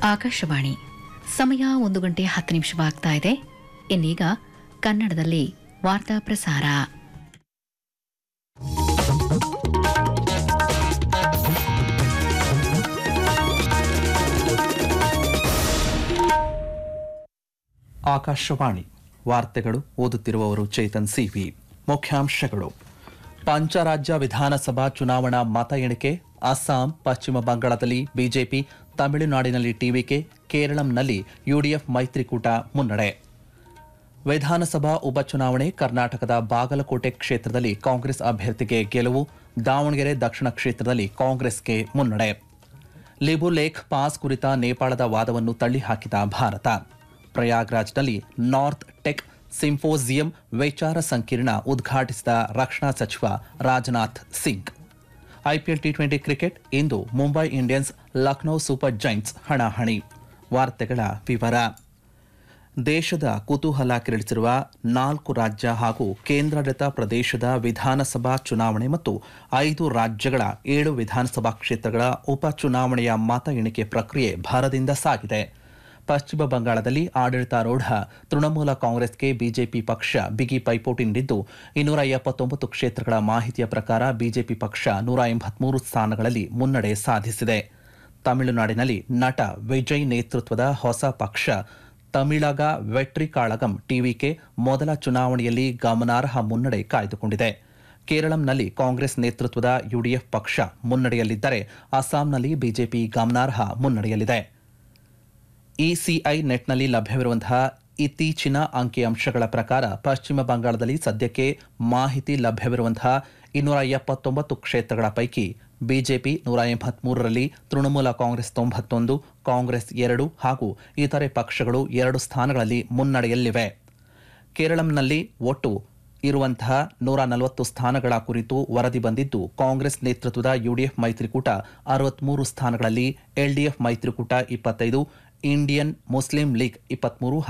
ಆಕಾಶವಾಣಿ ಸಮಯ ಒಂದು ಗಂಟೆ ಹತ್ತು ನಿಮಿಷವಾಗ್ತಾ ಇದೆ ಇನ್ನೀಗ ಕನ್ನಡದಲ್ಲಿ ವಾರ್ತಾ ಪ್ರಸಾರ ಆಕಾಶವಾಣಿ ವಾರ್ತೆಗಳು ಓದುತ್ತಿರುವವರು ಚೇತನ್ ಸಿವಿ ಮುಖ್ಯಾಂಶಗಳು ಪಂಚರಾಜ್ಯ ವಿಧಾನಸಭಾ ಚುನಾವಣಾ ಮತ ಎಣಿಕೆ ಅಸ್ಸಾಂ ಪಶ್ಚಿಮ ಬಂಗಾಳದಲ್ಲಿ ಬಿಜೆಪಿ ತಮಿಳುನಾಡಿನಲ್ಲಿ ಟಿವಿಕೆ ಕೇರಳಂನಲ್ಲಿ ಯುಡಿಎಫ್ ಮೈತ್ರಿಕೂಟ ಮುನ್ನಡೆ ವಿಧಾನಸಭಾ ಉಪಚುನಾವಣೆ ಕರ್ನಾಟಕದ ಬಾಗಲಕೋಟೆ ಕ್ಷೇತ್ರದಲ್ಲಿ ಕಾಂಗ್ರೆಸ್ ಅಭ್ಯರ್ಥಿಗೆ ಗೆಲುವು ದಾವಣಗೆರೆ ದಕ್ಷಿಣ ಕ್ಷೇತ್ರದಲ್ಲಿ ಕಾಂಗ್ರೆಸ್ಗೆ ಮುನ್ನಡೆ ಲಿಬು ಲೇಖ್ ಪಾಸ್ ಕುರಿತ ನೇಪಾಳದ ವಾದವನ್ನು ತಳ್ಳಿಹಾಕಿದ ಭಾರತ ಪ್ರಯಾಗ್ರಾಜ್ನಲ್ಲಿ ನಾರ್ತ್ ಟೆಕ್ ಸಿಂಫೋಸಿಯಂ ವಿಚಾರ ಸಂಕಿರಣ ಉದ್ಘಾಟಿಸಿದ ರಕ್ಷಣಾ ಸಚಿವ Rajnath Singh IPL T twenty cricket ಇಂದು Mumbai Indians Lucknow Super Giants ಹಣಾಹಣಿ ವಾರ್ತೆಗಳ ವಿವರ ದೇಶದ ಕುತೂಹಲ ಕೆರಳಿಸಿರುವ ನಾಲ್ಕು ರಾಜ್ಯ ಹಾಗೂ ಕೇಂದ್ರಾಡಳಿತ ಪ್ರದೇಶದ ವಿಧಾನಸಭಾ ಚುನಾವಣೆ ಮತ್ತು ಐದು ರಾಜ್ಯಗಳ ಏಳು ವಿಧಾನಸಭಾ ಕ್ಷೇತ್ರಗಳ ಉಪಚುನಾವಣೆಯ ಮತ ಎಣಿಕೆ ಪ್ರಕ್ರಿಯೆ ಭರದಿಂದ ಸಾಗಿದೆ ಪಶ್ಚಿಮ ಬಂಗಾಳದಲ್ಲಿ ಆಡಳಿತಾರೂಢ ತೃಣಮೂಲ ಕಾಂಗ್ರೆಸ್ಗೆ ಬಿಜೆಪಿ ಪಕ್ಷ ಬಿಗಿ ಪೈಪೋಟಿ ನೀಡಿದ್ದು ಇನ್ನೂರ ಎಪ್ಪತ್ತೊಂಬತ್ತು ಕ್ಷೇತ್ರಗಳ ಮಾಹಿತಿಯ ಪ್ರಕಾರ ಬಿಜೆಪಿ ಪಕ್ಷ ನೂರ ಎಂಬತ್ಮೂರು ಸ್ಥಾನಗಳಲ್ಲಿ ಮುನ್ನಡೆ ಸಾಧಿಸಿದೆ ತಮಿಳುನಾಡಿನಲ್ಲಿ ನಟ ವಿಜಯ್ ನೇತೃತ್ವದ ಹೊಸ ಪಕ್ಷ ತಮಿಳಗ ವೆಟ್ರಿ ಕಾಳಗಂ ಟಿವಿಕೆ ಮೊದಲ ಚುನಾವಣೆಯಲ್ಲಿ ಗಮನಾರ್ಹ ಮುನ್ನಡೆ ಕಾಯ್ದುಕೊಂಡಿದೆ ಕೇರಳಂನಲ್ಲಿ ಕಾಂಗ್ರೆಸ್ ನೇತೃತ್ವದ ಯುಡಿಎಫ್ ಪಕ್ಷ ಮುನ್ನಡೆಯಲ್ಲಿದ್ದರೆ ಅಸ್ಸಾಂನಲ್ಲಿ ಬಿಜೆಪಿ ಗಮನಾರ್ಹ ಮುನ್ನಡೆಯಲ್ಲಿದೆ ಇಸಿಐ ನೆಟ್ನಲ್ಲಿ ಲಭ್ಯವಿರುವಂತಹ ಇತ್ತೀಚಿನ ಅಂಕಿಅಂಶಗಳ ಪ್ರಕಾರ ಪಶ್ಚಿಮ ಬಂಗಾಳದಲ್ಲಿ ಸದ್ಯಕ್ಕೆ ಮಾಹಿತಿ ಲಭ್ಯವಿರುವಂತಹ ಇನ್ನೂರ ಎಪ್ಪತ್ತೊಂಬತ್ತು ಕ್ಷೇತ್ರಗಳ ಪೈಕಿ ಬಿಜೆಪಿ ನೂರ ಎಂಬತ್ಮೂರರಲ್ಲಿ ತೃಣಮೂಲ ಕಾಂಗ್ರೆಸ್ ತೊಂಬತ್ತೊಂದು ಕಾಂಗ್ರೆಸ್ ಎರಡು ಹಾಗೂ ಇತರೆ ಪಕ್ಷಗಳು ಎರಡು ಸ್ಥಾನಗಳಲ್ಲಿ ಮುನ್ನಡೆಯಲ್ಲಿವೆ ಕೇರಳಂನಲ್ಲಿ ಒಟ್ಟು ಇರುವಂತಹ ನೂರ ನಲವತ್ತು ಸ್ಥಾನಗಳ ಕುರಿತು ವರದಿ ಬಂದಿದ್ದು ಕಾಂಗ್ರೆಸ್ ನೇತೃತ್ವದ ಯುಡಿಎಫ್ ಮೈತ್ರಿಕೂಟ ಅರವತ್ಮೂರು ಸ್ಥಾನಗಳಲ್ಲಿ ಎಲ್ಡಿಎಫ್ ಮೈತ್ರಿಕೂಟ ಇಪ್ಪತ್ತೈದು ಇಂಡಿಯನ್ ಮುಸ್ಲಿಂ ಲೀಗ್ ಇಪ್ಪತ್ಮೂರು